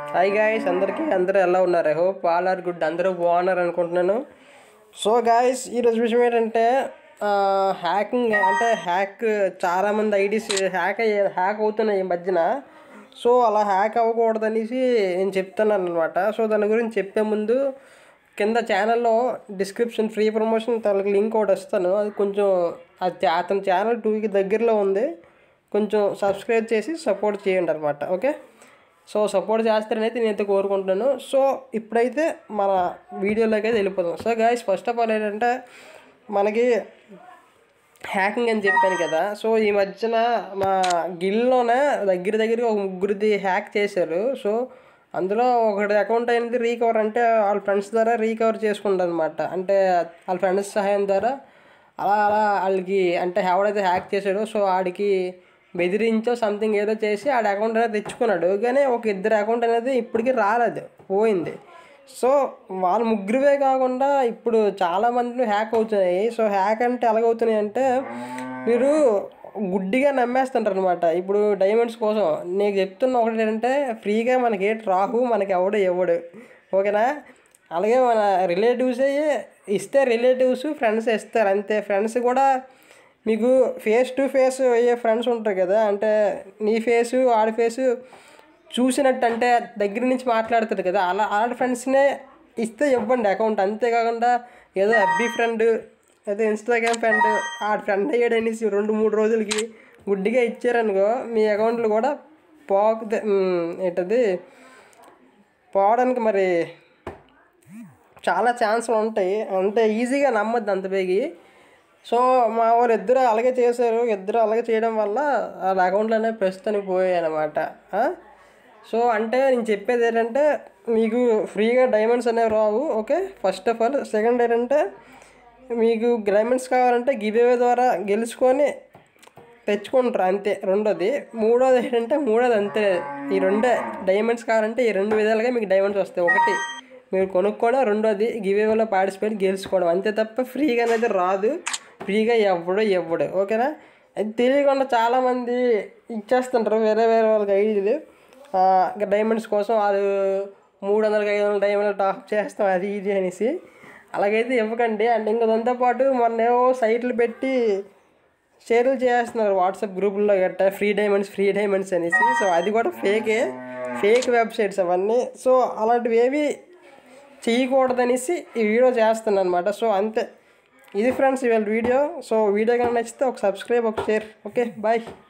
hi guys అందరికీ అందరూ ఎలా ఉన్నారు I hope all are good అందరూ బాగున్నారు అనుకుంటున్నాను సో గాయస్ ఈరోజు విషయం ఏంటంటే హ్యాకింగ్ అంటే హ్యాక్ చాలామంది ఐడీస్ హ్యాక్ అయ్యే హ్యాక్ అవుతున్నాయి ఈ మధ్యన సో అలా హ్యాక్ అవ్వకూడదనేసి నేను చెప్తున్నాను అనమాట సో దాని గురించి చెప్పే ముందు కింద ఛానల్లో డిస్క్రిప్షన్ ఫ్రీ ప్రమోషన్ తనకి లింక్ ఒకటి ఇస్తాను అది కొంచెం అది అతని ఛానల్ టూకి దగ్గరలో ఉంది కొంచెం సబ్స్క్రైబ్ చేసి సపోర్ట్ చేయండి అనమాట ఓకే సో సపోర్ట్ చేస్తారనైతే నేనైతే కోరుకుంటున్నాను సో ఇప్పుడైతే మన వీడియోలోకి అయితే వెళ్ళిపోతాం so guys first of all ఏంటంటే మనకి హ్యాకింగ్ అని చెప్పాను కదా సో ఈ మధ్యన మా గిల్లోనే దగ్గర దగ్గర ఒక ముగ్గురిది హ్యాక్ చేశారు సో అందులో ఒకటి అకౌంట్ అయినది రీకవర్ అంటే వాళ్ళ ఫ్రెండ్స్ ద్వారా రీకవర్ చేసుకుంటారు అనమాట అంటే వాళ్ళ ఫ్రెండ్స్ సహాయం ద్వారా అలా అలా వాళ్ళకి అంటే ఎవడైతే హ్యాక్ చేశాడో సో ఆడికి బెదిరించో సంథింగ్ ఏదో చేసి ఆడ అకౌంట్ అనేది తెచ్చుకున్నాడు కానీ ఒక ఇద్దరు అకౌంట్ అనేది ఇప్పటికీ రాలేదు పోయింది సో వాళ్ళ ముగ్గురువే కాకుండా ఇప్పుడు చాలా మంది హ్యాక్ అవుతున్నాయి సో హ్యాక్ అంటే ఎలాగవుతున్నాయి అంటే మీరు గుడ్డిగా నమ్మేస్తుంటారు అనమాట ఇప్పుడు డైమండ్స్ కోసం నేను చెప్తున్న ఒకటి ఏంటంటే ఫ్రీగా మనకి ఏటి రాహు మనకి ఎవడు ఇవ్వడు ఓకేనా అలాగే మన రిలేటివ్సే ఇస్తే రిలేటివ్స్ ఫ్రెండ్స్ ఇస్తారు అంతే ఫ్రెండ్స్ కూడా మీకు ఫేస్ టు ఫేస్ అయ్యే ఫ్రెండ్స్ ఉంటారు కదా అంటే నీ ఫేసు ఆడి ఫేసు చూసినట్టు అంటే దగ్గర నుంచి మాట్లాడుతారు కదా అలా ఆడ ఫ్రెండ్స్నే ఇస్తే ఇవ్వండి అకౌంట్ అంతేకాకుండా ఏదో ఎఫ్బి ఫ్రెండ్ అదే ఇన్స్టాగ్రామ్ ఫ్రెండ్ ఆడ ఫ్రెండ్ అయ్యాడనేసి రెండు మూడు రోజులకి గుడ్డిగా ఇచ్చారనుకో మీ అకౌంట్లు కూడా పోక ఏంటది పోవడానికి మరి చాలా ఛాన్సులు ఉంటాయి అంత ఈజీగా నమ్మద్దు అంత బేగి సో మా వారు ఇద్దరు అలాగే చేశారు ఇద్దరు అలాగే చేయడం వల్ల వాళ్ళ అకౌంట్లోనే ప్రస్తుతానికి పోయాయి అనమాట సో అంటే నేను చెప్పేది ఏంటంటే మీకు ఫ్రీగా డైమండ్స్ అనేవి రావు okay first of all second ఏంటంటే మీకు డైమండ్స్ కావాలంటే గివేవే ద్వారా గెలుచుకొని తెచ్చుకుంటారు అంతే రెండోది మూడోది ఏంటంటే మూడోది అంతే ఈ రెండే డైమండ్స్ కావాలంటే ఈ రెండు విధాలుగా మీకు డైమండ్స్ వస్తాయి ఒకటి మీరు కొనుక్కోవడం రెండోది గివేవేలో పార్టిసిపేట్ గెలుచుకోవడం అంతే తప్ప ఫ్రీగా అనేది రాదు ఫ్రీగా ఎవ్వడు ఎవ్వడు ఓకేనా అది తెలియకుండా చాలామంది ఇచ్చేస్తుంటారు వేరే వేరే వాళ్ళకి ఐడీలు డైమండ్స్ కోసం వాళ్ళు మూడు వందలకి ఐదు వందల డైమండ్లు టాప్ చేస్తాం అది ఇది అనేసి అలాగైతే ఇవ్వకండి అండ్ ఇంకా దాంతోపాటు మొన్న ఏవో సైట్లు పెట్టి షేర్లు చేస్తున్నారు వాట్సాప్ గ్రూపుల్లో గట్ట ఫ్రీ డైమండ్స్ ఫ్రీ డైమండ్స్ అనేసి సో అది కూడా ఫేకే ఫేక్ వెబ్సైట్స్ అవన్నీ సో అలాంటివి ఏవి చేయకూడదనేసి ఈ వీడియో చేస్తున్నాను అనమాట సో అంతే ఇది ఫ్రెండ్స్ ఇవాళ వీడియో సో వీడియో కనుక నచ్చితే ఒక సబ్స్క్రైబ్ ఒక షేర్ ఓకే బాయ్